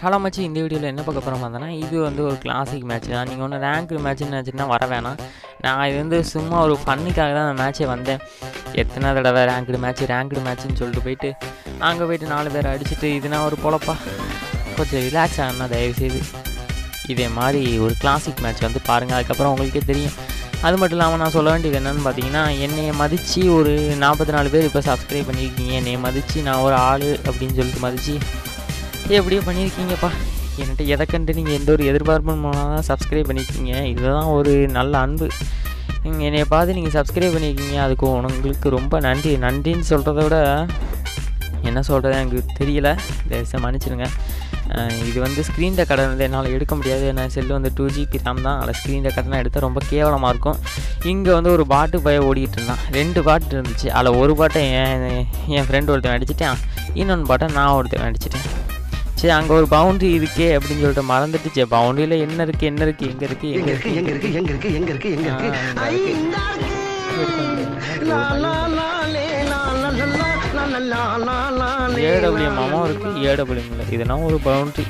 Hello மச்சி இந்த வீடியோவில் என்ன பார்க்க போகிறோம் பார்த்தோன்னா இது வந்து ஒரு கிளாசிக் மேட்ச் தான் நீங்கள் ஒன்று ரேங்க் மேட்ச்னு நினச்சிங்கன்னா வர வேணாம் நான் இது வந்து சும்மா ஒரு ஃபன்னுக்காக தான் அந்த மேட்ச்சே வந்தேன் எத்தனை தடவை ரேங்க்டு மேட்ச் ரேங்க்டு மேட்ச்னு சொல்லிட்டு போயிட்டு அங்கே போயிட்டு நாலு பேர் அடிச்சுட்டு இதுனா ஒரு பொழப்பா கொஞ்சம் ரிலாக்ஸ் ஆகணும்னா தயவுசெய்து இதே மாதிரி ஒரு கிளாசிக் மேட்ச் வந்து பாருங்கள் அதுக்கப்புறம் உங்களுக்கே தெரியும் அது மட்டும் இல்லாமல் நான் சொல்ல வேண்டியது என்னென்னு பார்த்தீங்கன்னா என்னையை மதித்து ஒரு நாற்பத்தி நாலு பேர் இப்போ சப்ஸ்கிரைப் பண்ணியிருக்கீங்க என்னையை மதித்து நான் ஒரு ஆள் அப்படின்னு சொல்லிட்டு மதித்து எப்படியோ பண்ணியிருக்கீங்கப்பா என்கிட்ட எதை கண்டு நீங்கள் எந்த ஒரு எதிர்பார்ப்பும் மூலம் தான் சப்ஸ்கிரைப் பண்ணியிருக்கீங்க இதுதான் ஒரு நல்ல அன்பு நீங்கள் என்னைய பார்த்து நீங்கள் சப்ஸ்கிரைப் பண்ணியிருக்கீங்க அதுக்கு உங்களுக்கு ரொம்ப நன்றி நன்றின்னு சொல்கிறத விட என்ன சொல்கிறது எனக்கு தெரியல தயவுசெய்து மன்னிச்சிடுங்க அஹ் இது வந்து ஸ்க்ரீன் ரெக்கார்டர் வந்து என்னால் எடுக்க முடியாது நான் செல்லு வந்து டூ ஜிபி ரேம் தான் அதில் ஸ்க்ரீன் ரெக்கார்ட்லாம் எடுத்தால் ரொம்ப கேவலமாக இருக்கும் இங்கே வந்து ஒரு பாட்டு பய ஓடிக்கிட்டு இருந்தான் ரெண்டு பாட்டு இருந்துச்சு அதில் ஒரு பாட்டை என் என் ஃப்ரெண்டு ஒருத்தன் அடிச்சிட்டேன் இன்னொன்று பாட்டை நான் ஒருத்தன் அடிச்சிட்டேன் சரி அங்கே ஒரு பவுண்ட்ரி இருக்கே அப்படின்னு சொல்லிட்டு மறந்துட்டு சரி பவுண்ட்ரியில் என்ன இருக்குது என்ன இருக்குது எங்கே இருக்குது எங்கே எங்க இருக்குது இருக்கு எங்க இருக்கு எங்க இருக்கு எங்க இருக்கு எங்க இருக்கு ஆ, ஐ, இங்க இந்தா இருக்கு. லா, லா, லா, லே, லா, லா, லா, லா, லா, லா, லா, லா, லா, லே, ஏடபிள்யூஎம்மாவும் இருக்குது ஏடபிள்யூஎம்ல இதுனா ஒரு பவுண்ட்ரி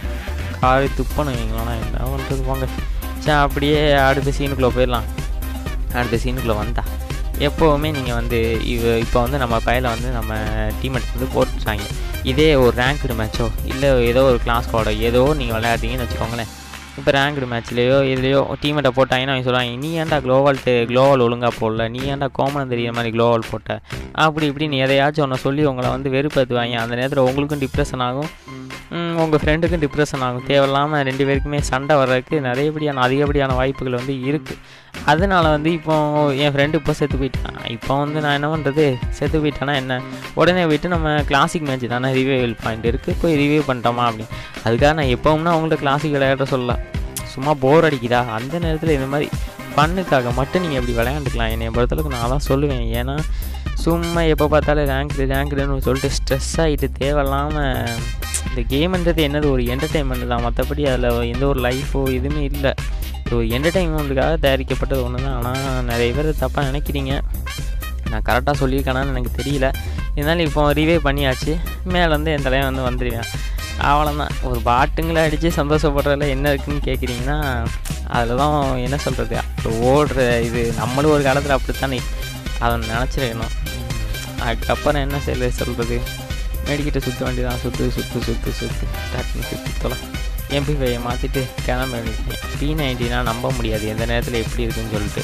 காரி துப்பணும் வைங்களா என்ன பண்ணுறது போங்க சரி அப்படியே அடுத்த சீனுக்குள்ளே போயிடலாம் அடுத்த சீனுக்குள்ளே வந்தா எப்போவுமே நீங்கள் வந்து இவ இப்போ வந்து நம்ம பையில வந்து நம்ம டீம்மேட்ஸ் வந்து போட்டுட்டாங்க இதே ஒரு ரேங்க்டு மேட்சோ இல்லை ஏதோ ஒரு கிளாஸ் கோடோ ஏதோ நீங்கள் விளையாடுறீங்கன்னு வச்சுக்கோங்களேன் இப்போ ரேங்க்டு மேட்ச்லேயோ இதுலேயோ டீமேட்டை போட்டாங்கன்னா அவங்க சொல்லுவாங்க நீ ஏன்டா குளோவால் குளோவால் ஒழுங்காக போடல நீ ஏன்டா கோமனம் தெரியிற மாதிரி குளோவால் போட்ட அப்படி இப்படி நீ எதையாச்சும் ஒன்று சொல்லி உங்களை வந்து வெறுப்பேற்றுவாங்க அந்த நேரத்தில் உங்களுக்கும் டிப்ரெஷன் ஆகும் உங்கள் ஃப்ரெண்டுக்கும் டிப்ரெஷன் ஆகும் தேவையில்லாமல் ரெண்டு பேருக்குமே சண்டை வர்றதுக்கு நிறையபடியான அதிகப்படியான வாய்ப்புகள் வந்து இருக்குது அதனால் வந்து இப்போ என் ஃப்ரெண்டு இப்போ செத்து போயிட்டான் இப்போ வந்து நான் என்ன பண்ணுறது செத்து போயிட்டானா என்ன உடனே போயிட்டு நம்ம கிளாசிக் மேட்ச் தானே ரிவைவல் பாயிண்ட் இருக்குது போய் ரிவைவ் பண்ணிட்டோமா அப்படின்னு அதுக்காக நான் எப்போவும்னா அவங்கள்ட்ட கிளாசிக் விளையாட சொல்ல சும்மா போர் அடிக்குதா அந்த நேரத்தில் இந்த மாதிரி பண்ணுக்காக மட்டும் நீங்கள் இப்படி விளையாண்டுக்கலாம் என்னை பொறுத்தளவுக்கு நான் தான் சொல்லுவேன் ஏன்னா சும்மா எப்போ பார்த்தாலும் ரேங்க்டு ரேங்க்டுன்னு சொல்லிட்டு ஸ்ட்ரெஸ் ஆகிட்டு தேவையில்லாமல் இந்த கேம்ன்றது என்னது ஒரு என்டர்டெயின்மெண்ட் தான் மற்றபடி அதில் எந்த ஒரு லைஃபோ எதுவுமே இல்லை இது ஒரு என்டர்டெயின்மெண்ட்டுக்காக தயாரிக்கப்பட்டது ஒன்று தான் ஆனால் நிறைய பேர் தப்பாக நினைக்கிறீங்க நான் கரெக்டாக சொல்லியிருக்கேனான்னு எனக்கு தெரியல இருந்தாலும் இப்போ ரிவே பண்ணியாச்சு மேலே வந்து என் தலைவன் வந்து வந்துடுவேன் அவ்வளோதான் ஒரு பாட்டுங்களை அடித்து சந்தோஷப்படுறதுல என்ன இருக்குன்னு கேட்குறீங்கன்னா அதில் தான் என்ன சொல்கிறது ஓடுற இது நம்மளும் ஒரு காலத்தில் அப்படித்தானே அதை நினச்சிருக்கணும் அதுக்கப்புறம் என்ன செய்ய சொல்கிறது மேடிக்கிட்ட சுற்ற வேண்டியதான் சுற்று சுற்று சுற்று சுற்று டக்குன்னு சுற்றி தொலை எம்பி ஃபைவை மாற்றிட்டு கிளம்ப வேண்டியது பி நைன்டினா நம்ப முடியாது எந்த நேரத்தில் எப்படி இருக்குன்னு சொல்லிட்டு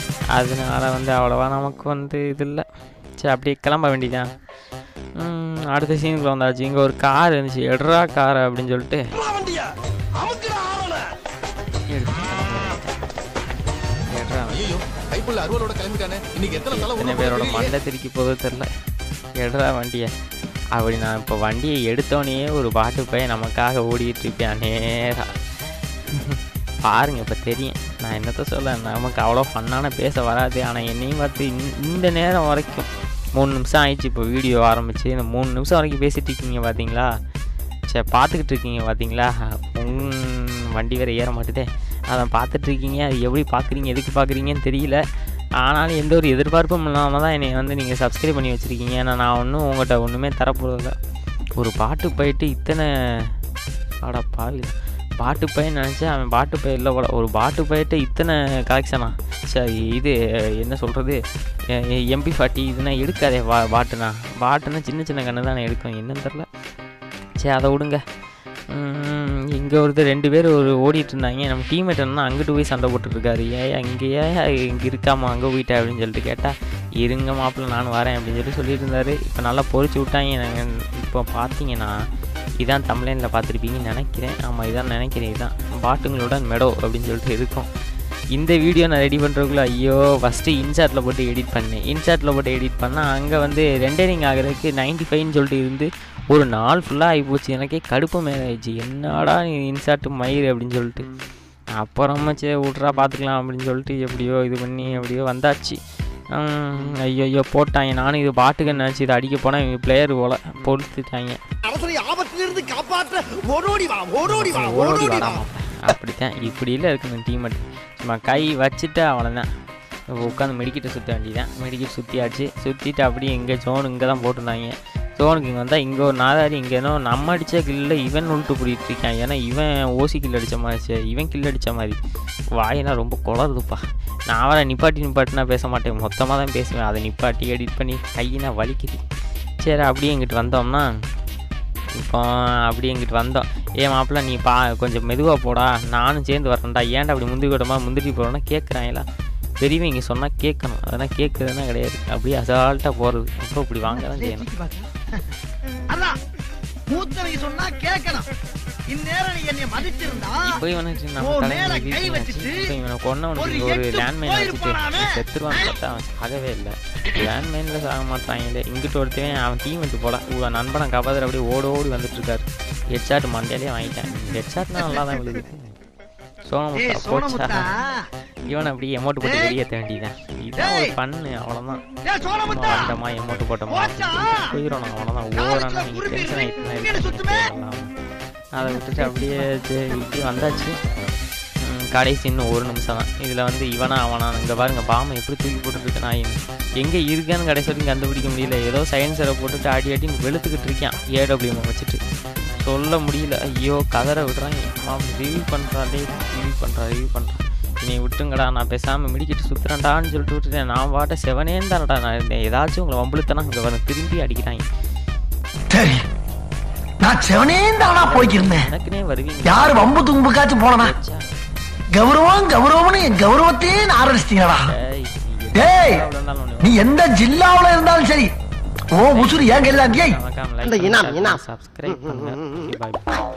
அதனால வந்து அவ்வளோவா நமக்கு வந்து இது இல்லை சரி அப்படியே கிளம்ப வேண்டியதான் ம், அடுத்த சீனுக்குள்ள வந்தாச்சு இங்கே ஒரு கார் இருந்துச்சு எட்ரா கார் அப்படின்னு சொல்லிட்டு எடுத்து எட்ரா ஐயோ கைப்புள்ள அறுவலோட கிளம்பிட்டானே இன்னைக்கு எத்தனை தலை எத்தனை பேரோட மண்டை திருக்கி போதோ தெரில எடுறா வண்டியை அப்படி நான் இப்போ வண்டியை எடுத்தோடனே ஒரு பாட்டு போய் நமக்காக ஓடிட்டு இருப்பேன் நேரா பாருங்க இப்போ தெரியும் நான் என்னத்த சொல்ல நமக்கு அவ்வளோ ஃபன்னான பேச வராது ஆனால் என்னையும் பார்த்து இந்த- இந்த நேரம் வரைக்கும் மூணு நிமிஷம் ஆயிடுச்சு இப்போ வீடியோ ஆரம்பிச்சு இந்த மூணு நிமிஷம் வரைக்கும் பேசிட்டு இருக்கீங்க பார்த்தீங்களா சரி பார்த்துக்கிட்டு இருக்கீங்க பார்த்தீங்களா உன் வண்டி வேறு ஏற மாட்டுதே அதை பார்த்துட்டு இருக்கீங்க அது எப்படி பார்க்குறீங்க எதுக்கு பார்க்குறீங்கன்னு தெரியல ஆனாலும் எந்த ஒரு எதிர்பார்ப்பும் இல்லாமல் தான் என்னை வந்து நீங்கள் சப்ஸ்கிரைப் பண்ணி வச்சுருக்கீங்க ஏன்னா நான் ஒன்றும் உங்கள்கிட்ட ஒன்றுமே தரப்போகிறதில்ல ஒரு பாட்டு போயிட்டு இத்தனை ஆடா பாவி பாட்டு பையன் நினச்சேன் அவன் பாட்டு பையன் இல்லை போல ஒரு பாட்டு போயிட்டு இத்தனை கலெக்ஷனா சரி இது என்ன சொல்கிறது எம்பி ஃபார்ட்டி இதுனா எடுக்காதே வா பாட்டுனா பாட்டுனா சின்ன சின்ன கண்ணு தான் எடுக்கும் என்னன்னு தெரில சரி அதை விடுங்க இங்கே ஒருத்தர் ரெண்டு பேர் ஒரு ஓடிட்டு இருந்தாங்க நம்ம டீம்மேட் என்ன அங்கிட்டு போய் சண்டை போட்டுருக்காரு ஏன் அங்கேயே இங்கே இருக்காமா அங்கே போயிட்டா அப்படின்னு சொல்லிட்டு கேட்டால் இருங்க மாப்பிள்ள நானும் வரேன் அப்படின்னு சொல்லி சொல்லிட்டு இருந்தாரு இப்போ நல்லா பொறிச்சு விட்டாங்க நாங்கள் இப்போ பார்த்தீங்கன்னா இதான் தமிழ்லைனில் பார்த்துருப்பீங்கன்னு நினைக்கிறேன் ஆமாம் இதான் நினைக்கிறேன் இதான் பாட்டுங்களுடன் மெடோ அப்படின்னு சொல்லிட்டு இருக்கும் இந்த வீடியோ நான் ரெடி பண்ணுறதுக்குள்ள ஐயோ ஃபஸ்ட்டு இன்சார்ட்டில் போட்டு எடிட் பண்ணேன் இன்சார்ட்டில் போட்டு எடிட் பண்ணால் அங்கே வந்து ரெண்டரிங் ஆகிறதுக்கு நைன்ட்டி ஃபைவ்னு சொல்லிட்டு இருந்து ஒரு நாள் ஃபுல்லாக ஆகிப்போச்சு எனக்கே கடுப்பு மேலே ஆயிடுச்சு என்னடா நீ இன்சார்ட்டு மயிர் அப்படின்னு சொல்லிட்டு அப்புறமா சரி விட்றா பார்த்துக்கலாம் அப்படின்னு சொல்லிட்டு எப்படியோ இது பண்ணி எப்படியோ வந்தாச்சு ஹம், ஐயோ ஐயோ போட்டாங்க நானும் இது பாட்டுக்கு நினச்சி இதை அடிக்க போனால் இவங்க பிளேயர் போல பொறுத்துட்டாங்க அரசரை ஆபத்திலிருந்து காப்பாற்ற ஓடோடி வா ஓடோடி வா ஓடி ஓடோடி வா வாடாமா அப்படித்தான் இப்படி இல்லை இருக்கணும் டீம் சும்மா கை வச்சுட்டு அவ்வளோதான் உட்காந்து மெடிக்கிட்ட சுற்ற வேண்டியதான் மெடிக்கிட்டு சுற்றியாச்சு சுற்றிட்டு அப்படியே எங்கே ஜோன் இங்கே தான் போட்டிருந்தாங்க சோனுக்கு இங்கே வந்தால் இங்கே ஒரு நாதாரி இங்கே ஏதோ நம்ம அடித்த கில்ல இவன் உள்ட்டு பிடிட்டு இருக்கான் ஏன்னா இவன் ஓசி கில் அடித்த மாதிரி சே, இவன் கில் அடித்த மாதிரி வாயினா ரொம்ப குளருதுப்பா நான் அவரை நிப்பாட்டி நிப்பாட்டினா பேச மாட்டேன் மொத்தமாக தான் பேசுவேன் அதை நிப்பாட்டி எடிட் பண்ணி கையினா வலிக்குது சரி அப்படியே இங்கிட்டு வந்தோம்னா இப்போ அப்படியே இங்கிட்டு வந்தோம் ஏ மாப்பிள்ள நீ பா கொஞ்சம் மெதுவாக போடா நானும் சேர்ந்து வரேன்டா ஏன்டா அப்படி முந்திரி கூட்டமா முந்திரி போகிறோன்னா கேட்குறாங்களா பெரியவங்க சொன்னால் கேட்கணும் அதெல்லாம் கேட்குறதுனா கிடையாது அப்படியே அசால்ட்டாக போகிறது அப்புறம் இப்படி வாங்க தான் செய்யணும் அதான் மூத்தவங்க சொன்னா கேட்கணும் இந்நேரம் நீ என்னை மதிச்சிருந்தா இப்போ இவனுக்கு நம்ம ஓ, தலைமையில மேல வீட்டு கை வச்சு வச்சுட்டு இப்போ இவனை கொன்னவனுக்கு ஒரு இங்க ஒரு எட்டு லேண்ட்மைன் வச்சுட்டு போயிருப்பானாமே. செத்துருவான்னு பார்த்தா அவன் சாகவே இல்லை லேண்ட்மைனில் சாக மாட்டாங்களே இங்கிட்டு ஒருத்தவன் அவன் டீம் விட்டு போல உன் நண்பனை காப்பாத்துற அப்படியே ஓடி ஓடி வந்துட்டு இருக்காரு ஹெட்ஷாட் மண்டையிலே வாங்கிட்டேன் ஹெட்ஷாட்னா நல்லா தான் விழுது ஏய் சோனமுத்தா சோனமுத்தா போச்சா இவனை அப்படியே எமௌண்ட் போட்டு ஏய். வெளியேற்ற வேண்டியதான் இதான் ஒரு ஏய். பண்ணு அவ்வளோதான் ஏய் சோனமுத்தா வந்தமா எமௌண்ட் போட்டோமா போச்சா? போயிடும் அவ்வளோதான் காலுக்குள்ள ஓவரானா நீங்கள் குருவி டென்ஷன் இருக்கு. ஆகிட்டு இங்கேன்னு சுத்துமே. அதை விட்டுட்டு அப்படியே சரி இப்படி வந்தாச்சு ம், கடைசி இன்னும் ஒரு நிமிஷம் தான் இதில் வந்து இவனா அவனா இங்கே பாருங்க பாம்பை எப்படி தூக்கி போட்டுருக்கு நான் எங்கே இருக்கேன்னு கடைசி வரைக்கும் கண்டுபிடிக்க முடியல ஏதோ சயின்ஸரை போட்டுட்டு ஆடி ஆடி வெளுத்துக்கிட்டு இருக்கான் ஏடபிள்யூஎம் வச்சுட்டு சொல்ல முடியல ஐயோ கதற விடுறான் ரிவ்யூ பண்ணுறாடே ரிவ்யூ பண்ணுறா ரிவ்யூ பண்ணுறான் நீ விட்டுங்கடா நான் பேசாமல் மிடிக்கிட்டு சுற்றுறேன்டான்னு சொல்லிட்டு விட்டுட்டேன் நான் பாட்ட செவனேன்னு தானடா நான் இருந்தேன் ஏதாச்சும் உங்களை வம்புழுத்தனா இங்கே வர திரும்பி அடிக்கிறாங்க சரி நான் செவனே தானா போய்க்கிருந்தேன் எனக்குனே வருவீங்க யாரு வம்பு தும்புக்காச்சும் போனா ச்சே. கௌரவம் கௌரவம்னு என் கௌரவத்தையே நான் ஆரம்பிச்சிட்டீங்களா டேய், நீ எந்த டேய் ஜில்லாவுல இருந்தாலும் ஒண்ணு நீ எந்த ஜில்லாவுல இருந்தாலும் சரி ஓ உசுறு ஏன் கையில தான் டேய் மறக்காம like இந்த பண்ணுங்க, இனாம், share இனாம். பண்ணுங்க, subscribe பண்ணுங்க. Okay, bye bye.